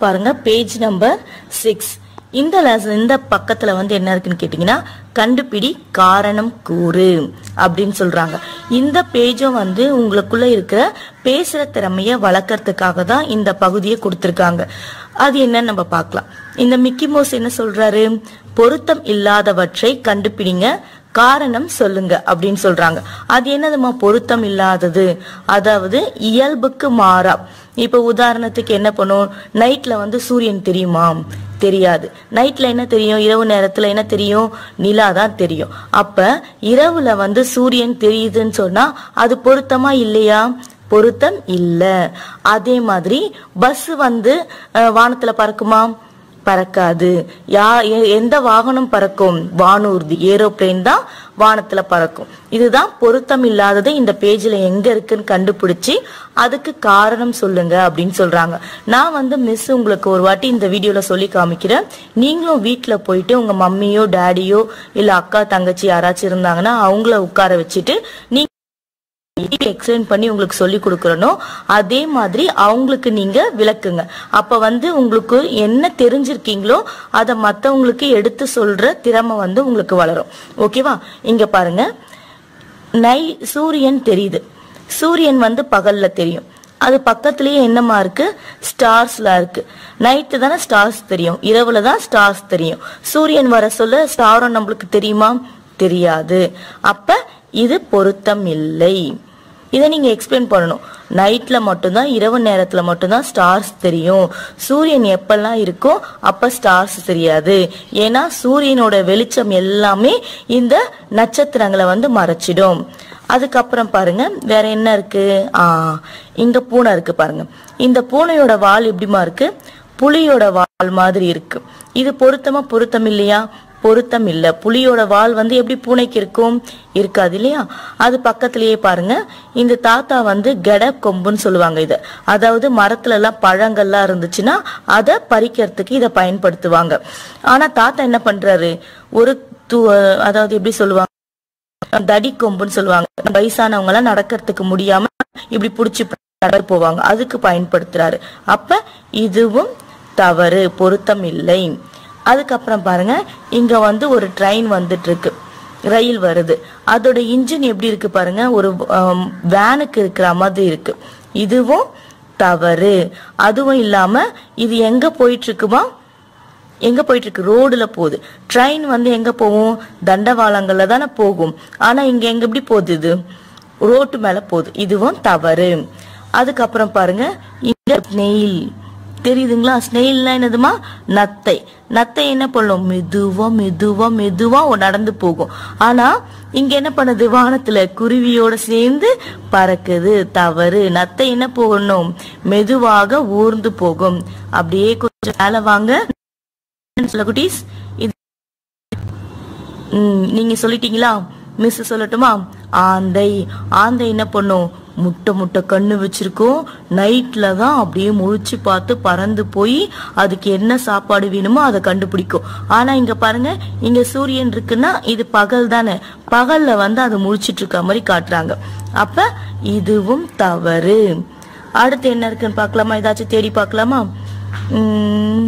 பாருங்க page number six இந்த lesson- இந்த பக்கத்துல வந்து என்ன இருக்குன்னு கேட்டிங்கன்னா கண்டுபிடி காரணம் கூறு அப்படின்னு சொல்றாங்க இந்த பேஜும் வந்து உங்களுக்குள்ள இருக்கிற பேசுற திறமைய வளர்க்கறதுக்காக தான் இந்த பகுதியை கொடுத்திருக்காங்க அது என்னன்னு நம்ம பார்க்கலாம் இந்த மிக்கி மோஸ் என்ன சொல்றாரு பொருத்தம் இல்லாதவற்றை கண்டுபிடிங்க காரணம் சொல்லுங்க அப்படின்னு சொல்றாங்க அது என்னதுமா பொருத்தம் இல்லாதது அதாவது இயல்புக்கு மாறா இப்ப உதாரணத்துக்கு என்ன பண்ணும் நைட்ல வந்து சூரியன் தெரியுமா தெரியாது நைட்ல என்ன தெரியும் இரவு நேரத்துல என்ன தெரியும் நிலா தான் தெரியும் அப்ப இரவுல வந்து சூரியன் தெரியுதுன்னு சொன்னா அது பொருத்தமா இல்லையா பொருத்தம் இல்ல அதே மாதிரி பஸ் வந்து அஹ், வானத்துல பறக்குமா பறக்காது யா எ- எந்த வாகனம் பறக்கும் வானூர்தி ஏரோப்ளேன் தான் வானத்துல பறக்கும் இதுதான் பொருத்தம் இல்லாதது இந்த பேஜ்ல எங்க இருக்குன்னு கண்டுபிடிச்சு அதுக்கு காரணம் சொல்லுங்க அப்படின்னு சொல்றாங்க நான் வந்து மிஸ் உங்களுக்கு ஒரு வாட்டி இந்த வீடியோல சொல்லி காமிக்கிறேன் நீங்களும் வீட்ல போயிட்டு உங்க மம்மியோ டேடியோ இல்ல அக்கா தங்கச்சி யாராச்சும் இருந்தாங்கன்னா அவங்கள உட்கார வச்சுட்டு நீங்க எக்ஸ்பிளைன் பண்ணி உங்களுக்கு சொல்லி கொடுக்கறனோ அதே மாதிரி அவங்களுக்கு நீங்க விளக்குங்க அப்ப வந்து உங்களுக்கு என்ன தெரிஞ்சிருக்கீங்களோ அதை மத்தவங்களுக்கு எடுத்து சொல்ற திறமை வந்து உங்களுக்கு வளரும் ஓகேவா இங்க பாருங்க நை சூரியன் தெரியுது சூரியன் வந்து பகல்ல தெரியும் அது பக்கத்துலயே என்னமா இருக்கு ஸ்டார்ஸ்ல இருக்கு நைட்டு தானே ஸ்டார்ஸ் தெரியும் இரவுல தான் ஸ்டார்ஸ் தெரியும் சூரியன் வர சொல்ல ஸ்டாரும் நம்மளுக்கு தெரியுமா தெரியாது அப்ப இது பொருத்தம் இல்லை இதை நீங்க எக்ஸ்பிளைன் பண்ணணும் நைட்ல மட்டும்தான் இரவு நேரத்துல மட்டும்தான் ஸ்டார்ஸ் தெரியும் சூரியன் எப்பெல்லாம் இருக்கோ அப்ப ஸ்டார்ஸ் தெரியாது ஏன்னா சூரியனோட வெளிச்சம் எல்லாமே இந்த நட்சத்திரங்களை வந்து மறைச்சிடும் அதுக்கப்புறம் பாருங்க வேற என்ன இருக்கு ஆ இங்க பூனை இருக்கு பாருங்க இந்த பூனையோட வால் எப்படிமா இருக்கு புலியோட வால் மாதிரி இருக்கு இது பொருத்தமா பொருத்தம் இல்லையா பொருத்தம் இல்ல புலியோட வால் வந்து எப்படி பூனைக்கு இருக்கும் இருக்காது இல்லையா அது பக்கத்திலேயே பாருங்க இந்த தாத்தா வந்து கெட கொம்புன்னு சொல்லுவாங்க இத அதாவது மரத்துல எல்லாம் பழங்கள்லாம் இருந்துச்சுன்னா அதை பறிக்கிறதுக்கு இதை பயன்படுத்துவாங்க ஆனா தாத்தா என்ன பண்றாரு ஒரு து- அதாவது எப்படி சொல்லுவாங்க தடி கொம்புன்னு சொல்லுவாங்க வயசானவங்க எல்லாம் நடக்கிறதுக்கு முடியாம இப்படி புடிச்சு நடந்து போவாங்க அதுக்கு பயன்படுத்துறாரு அப்ப இதுவும் தவறு பொருத்தம் இல்லை அதுக்கப்புறம் பாருங்க இங்க வந்து ஒரு ட்ரெயின் வந்துட்டு இருக்கு ரயில் வருது அதோட இன்ஜின் எப்படி இருக்கு பாருங்க ஒரு ஆம், வேனுக்கு இருக்கிற மாதிரி இருக்கு இதுவும் தவறு அதுவும் இல்லாம இது எங்க போயிட்டு இருக்குமா எங்க போயிட்டு இருக்கு ரோடுல போகுது ட்ரெயின் வந்து எங்க போகும் தண்டவாளங்கள்ல தானே போகும் ஆனா இங்க எங்க எப்படி போகுது இது ரோட்டு மேல போகுது இதுவும் தவறு அதுக்கப்புறம் பாருங்க இங்க ஸ்னெயில் தெரியுதுங்களா ஸ்னெயில்னா என்னதுமா நத்தை நத்தை என்ன பண்ணும் மெதுவா மெதுவா மெதுவா நடந்து போகும் ஆனா இங்க என்ன பண்ணுது வானத்துல குருவியோட சேர்ந்து பறக்குது தவறு நத்தை என்ன போகணும் மெதுவாக ஊர்ந்து போகும் அப்படியே கொஞ்சம் மேல வாங்க சொல்ல குட்டீஸ் இது ம், நீங்க சொல்லிட்டீங்களா மிஸ் சொல்லட்டுமா ஆந்தை ஆந்தை என்ன பண்ணும் முட்டை முட்டை கண்ணு வச்சிருக்கோம் நைட்ல தான் அப்படியே முழிச்சு பார்த்து பறந்து போய் அதுக்கு என்ன சாப்பாடு வேணுமோ அதை கண்டுபிடிக்கும் ஆனா இங்க பாருங்க இங்க சூரியன் இருக்குன்னா இது பகல் தானே பகல்ல வந்து அது முழிச்சிட்டு இருக்க மாதிரி காட்டுறாங்க அப்ப இதுவும் தவறு அடுத்து என்ன இருக்குன்னு பார்க்கலாமா ஏதாச்சும் தேடி பார்க்கலாமா உம்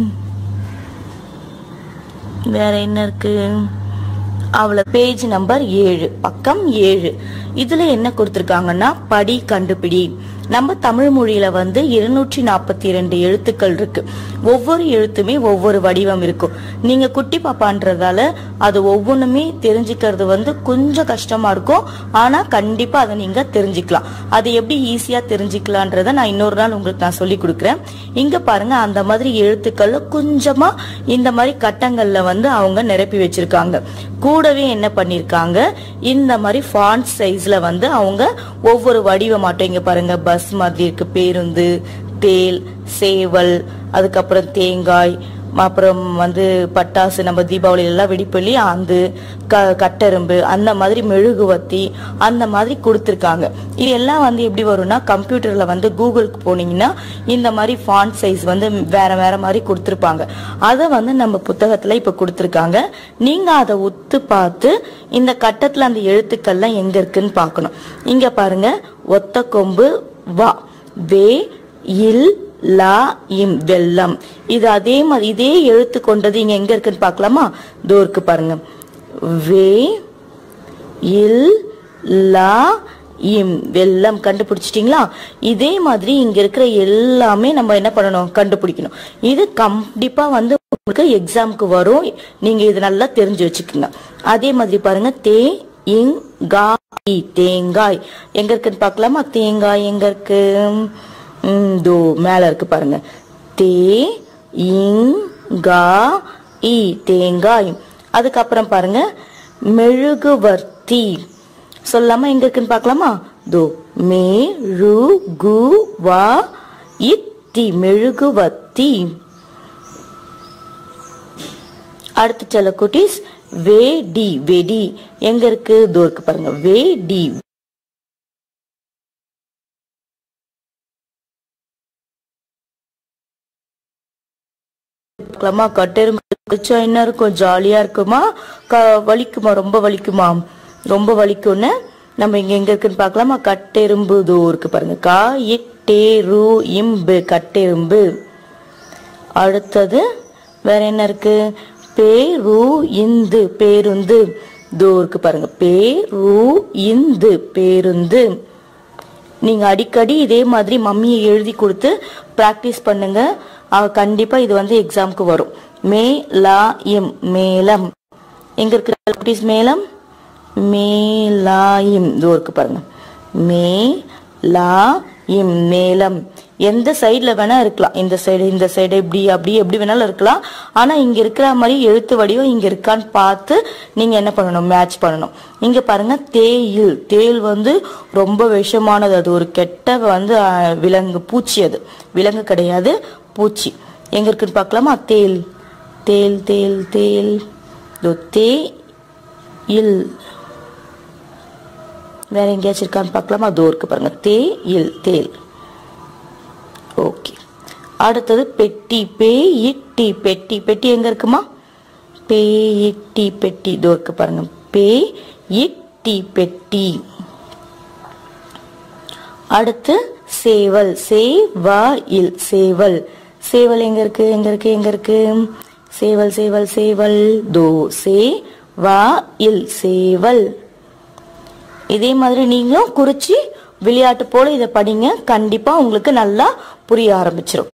வேற என்ன இருக்கு அவள பேஜ் நம்பர் ஏழு பக்கம் ஏழு இதுல என்ன கொடுத்திருக்காங்கன்னா படி கண்டுபிடி நம்ம தமிழ் மொழியில வந்து இருநூற்றி நாற்பத்தி இரண்டு எழுத்துக்கள் இருக்கு ஒவ்வொரு எழுத்துமே ஒவ்வொரு வடிவம் இருக்கும் நீங்க குட்டி பாப்பான்றதால அது ஒவ்வொன்றுமே தெரிஞ்சுக்கிறது வந்து கொஞ்சம் கஷ்டமா இருக்கும் ஆனா கண்டிப்பா அதை நீங்க தெரிஞ்சுக்கலாம் அது எப்படி ஈஸியா தெரிஞ்சுக்கலான்றத நான் இன்னொரு நாள் உங்களுக்கு நான் சொல்லி கொடுக்குறேன் இங்க பாருங்க அந்த மாதிரி எழுத்துக்கள்ல கொஞ்சமா இந்த மாதிரி கட்டங்கள்ல வந்து அவங்க நிரப்பி வச்சிருக்காங்க கூடவே என்ன பண்ணிருக்காங்க இந்த மாதிரி ஃபாண்ட் சைஸ்ல வந்து அவங்க ஒவ்வொரு வடிவமாட்டம் இங்க பாருங்க பஸ் மாதிரி இருக்கு பேருந்து தேல் சேவல் அதுக்கப்புறம் தேங்காய் அப்புறம் வந்து பட்டாசு நம்ம தீபாவளியில எல்லாம் வெடிப்பள்ளி ஆந்து க கட்டெரும்பு அந்த மாதிரி மெழுகுவத்தி அந்த மாதிரி கொடுத்துருக்காங்க இது எல்லாம் வந்து எப்படி வரும்னா கம்ப்யூட்டர்ல வந்து கூகுளுக்கு போனீங்கன்னா இந்த மாதிரி ஃபாண்ட் சைஸ் வந்து வேற வேற மாதிரி கொடுத்துருப்பாங்க அதை வந்து நம்ம புத்தகத்துல இப்ப கொடுத்துருக்காங்க நீங்க அதை ஒத்து பார்த்து இந்த கட்டத்துல அந்த எழுத்துக்கள்லாம் எங்க இருக்குன்னு பார்க்கணும் இங்க பாருங்க ஒத்த கொம்பு வா வே இல் லா இம் வெள்ளம் இது அதே மாதிரி இதே எழுத்து கொண்டது இங்க எங்க இருக்குன்னு பார்க்கலாமா தோ இருக்கு பாருங்க வே இல் லா இம் வெள்ளம் கண்டுபிடிச்சிட்டிங்களா இதே மாதிரி இங்க இருக்கிற எல்லாமே நம்ம என்ன பண்ணணும் கண்டுபிடிக்கணும் இது கண்டிப்பா வந்து உங்களுக்கு எக்ஸாம்க்கு வரும் நீங்க இது நல்லா தெரிஞ்சு வச்சுக்கோங்க அதே மாதிரி பாருங்க தே இங் கா இ தேங்காய் எங்க இருக்குன்னு பார்க்கலாமா தேங்காய் எங்க இருக்கு ம், தோ மேல இருக்கு பாருங்க தே இங் கா இ தேங்காய் அதுக்கப்புறம் பாருங்க மெழுகுவர்த்தி சொல்லாம எங்க இருக்குன்னு பார்க்கலாமா தோ மே ரு கு வா இத்தி மெழுகுவர்த்தி அடுத்து செல்ல குட்டீஸ் வேடி வெடி எங்க இருக்கு தோ இருக்கு பாருங்க வேடி பார்க்கலாமா கட்டெரும்பு கடிச்சா என்ன இருக்கும் ஜாலியா இருக்குமா க வலிக்குமா ரொம்ப வலிக்குமா ரொம்ப வலிக்கும்னு நம்ம இங்க எங்க இருக்குன்னு பார்க்கலாமா கட்டெரும்பு தோ இருக்கு பாருங்க கா இட்டேரு இம்பு கட்டெரும்பு அடுத்தது வேற என்ன இருக்கு பேரு இந்து பேருந்து தோ இருக்கு பாருங்க பேரு இந்து பேருந்து நீங்க அடிக்கடி இதே மாதிரி மம்மியை எழுதி கொடுத்து பிராக்டிஸ் பண்ணுங்க அவ கண்டிப்பா இது வந்து எக்ஸாம்க்கு வரும் மே லா இம் மேலம் எங்க இருக்கு குட்டீஸ் மேலம் மேலாயிம் இதோ இருக்கு பாருங்க மே லா இம் மேலம் எந்த சைடுல வேணா இருக்கலாம் இந்த சைடு இந்த சைடு இப்படி அப்படி எப்படி வேணாலும் இருக்கலாம் ஆனா இங்க இருக்கிற மாதிரி எழுத்து வடிவம் இங்க இருக்கான்னு பார்த்து நீங்க என்ன பண்ணணும் மேட்ச் பண்ணணும் இங்க பாருங்க தேயில் தேல் வந்து ரொம்ப விஷமானது அது ஒரு கெட்ட வந்து அஹ், விலங்கு பூச்சி அது விலங்கு கிடையாது பூச்சி எங்க இருக்குன்னு பார்க்கலாமா தேல் தேல் தேல் தேல் இதோ தே இல் வேற எங்கேயாச்சும் இருக்கான்னு பார்க்கலாமா அதோ இருக்கு பாருங்க தே இல் தேல் ஓகே அடுத்தது பெட்டி பே இட்டி பெட்டி பெட்டி எங்க இருக்குமா பே இட்டி பெட்டி இதோ இருக்கு பாருங்க பே இட்டி பெட்டி அடுத்து சேவல் சே வா இல் சேவல் சேவல் எங்க இருக்கு எங்க இருக்கு எங்க இருக்கு சேவல் சேவல் சேவல் தோ சே வா இல் சேவல் இதே மாதிரி நீங்களும் குறிச்சு விளையாட்டு போல இதை படிங்க கண்டிப்பா உங்களுக்கு நல்லா புரிய ஆரம்பிச்சிடும்